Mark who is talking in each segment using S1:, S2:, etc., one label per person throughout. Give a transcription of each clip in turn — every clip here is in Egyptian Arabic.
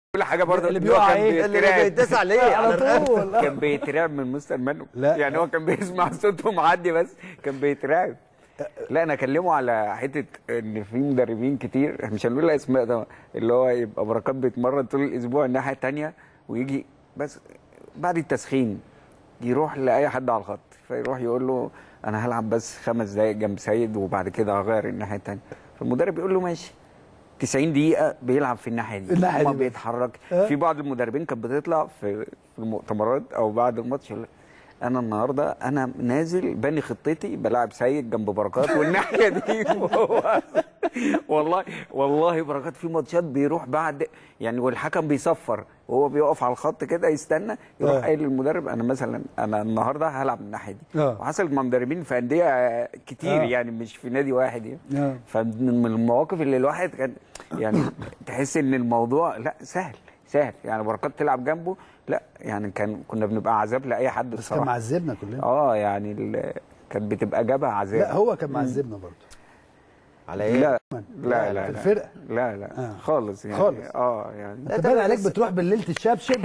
S1: كل حاجه برضه
S2: اللي بيقع
S1: كان
S2: ايه؟
S3: اللي
S1: بيترعب.
S3: بيتسع ليه
S2: على طول
S1: كان بيترعب من مستر منو
S2: لا.
S1: يعني هو كان بيسمع صوته معدي بس كان بيترعب لا انا اكلمه على حته ان في مدربين كتير إحنا مش هنقول اسماء طبعا اللي هو يبقى بركات بيتمرن طول الاسبوع الناحيه الثانيه ويجي بس بعد التسخين يروح لاي حد على الخط فيروح يقول له انا هلعب بس خمس دقايق جنب سيد وبعد كده هغير الناحيه الثانيه فالمدرب يقول له ماشي 90 دقيقة بيلعب في الناحية دي
S2: الناحية
S1: ما
S2: دي بس.
S1: بيتحرك
S2: أه.
S1: في بعض المدربين كانت بتطلع في في المؤتمرات او بعد الماتش يقول لك انا النهارده انا نازل باني خطتي بلاعب سيد جنب بركات والناحيه دي وهو والله والله بركات في ماتشات بيروح بعد يعني والحكم بيصفر وهو بيقف على الخط كده يستنى يروح
S2: آه.
S1: قايل للمدرب انا مثلا انا النهارده هلعب الناحيه دي
S2: آه.
S1: وحصلت مع مدربين في انديه كتير
S2: آه.
S1: يعني مش في نادي واحد يعني
S2: آه.
S1: فمن المواقف اللي الواحد كان يعني تحس ان الموضوع لا سهل سهل يعني بركات تلعب جنبه لا يعني كان كنا بنبقى عذاب لاي حد
S2: بس كان
S1: بصراحه
S2: معذبنا كلنا
S1: اه يعني ال- كانت بتبقى جابها عذاب
S2: لا هو كان معذبنا برضه
S3: على ايه؟
S1: لا لا لا
S2: في
S1: لا
S2: الفرقة.
S1: لا لا
S2: آه.
S1: خالص يعني
S2: خالص.
S1: اه يعني
S2: انت باين عليك بتروح بالليل تشبشب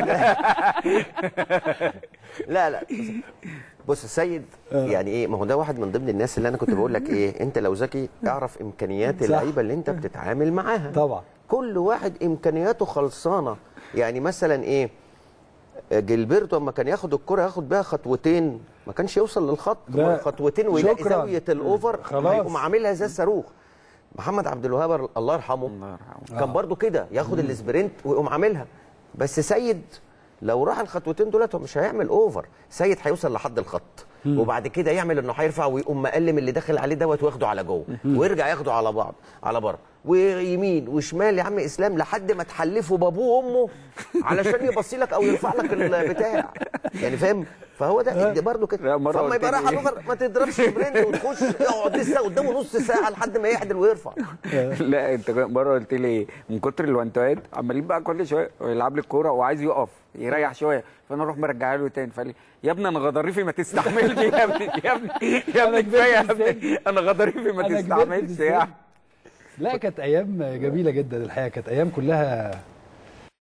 S3: لا لا بص السيد يعني ايه ما هو ده واحد من ضمن الناس اللي انا كنت بقول لك ايه انت لو ذكي اعرف امكانيات
S2: صح.
S3: اللعيبه اللي انت بتتعامل معاها
S2: طبعا
S3: كل واحد امكانياته خلصانه يعني مثلا ايه جilberto اما كان ياخد الكره ياخد بيها خطوتين ما كانش يوصل للخط
S2: لا.
S3: خطوتين ويلاقي
S2: شكراً.
S3: زاويه الاوفر
S2: خلاص.
S3: هيقوم عاملها زي الصاروخ محمد عبد الوهاب الله يرحمه
S1: الله يرحمه
S3: كان برضو كده ياخد الاسبرنت ويقوم عاملها بس سيد لو راح الخطوتين دولت هو مش هيعمل اوفر سيد هيوصل لحد الخط وبعد كده يعمل انه هيرفع ويقوم مقلم اللي داخل عليه دوت وياخده على جوه ويرجع ياخده على بعض على بره ويمين وشمال يا عم اسلام لحد ما تحلفه بابوه وامه علشان يبصي لك او يرفع لك البتاع يعني فاهم فهو ده ده برضه
S1: لا،
S3: كده
S1: مرة
S3: فلما
S1: قلت
S3: يبقى
S1: لي
S3: راح على
S1: إيه؟
S3: الأوفر ما تضربش سبرنت وتخش يقعد لسه قدامه نص ساعه لحد ما يعدل ويرفع
S1: لا انت مره قلت لي ايه من كتر الوانتوات عمالين بقى كل شويه يلعب لي الكوره وعايز يقف يريح شويه فانا اروح مرجعها له تاني فقال لي يا ابني انا غضاريفي ما تستحملش يا ابني يا ابني يا ابني
S2: كبرت
S1: كفايه يا
S2: في السن.
S1: ابني انا غضاريفي ما
S2: أنا كبرت في
S1: تستحملش
S2: السن.
S1: يعني
S2: لا كانت ايام جميله جدا الحقيقه كانت ايام كلها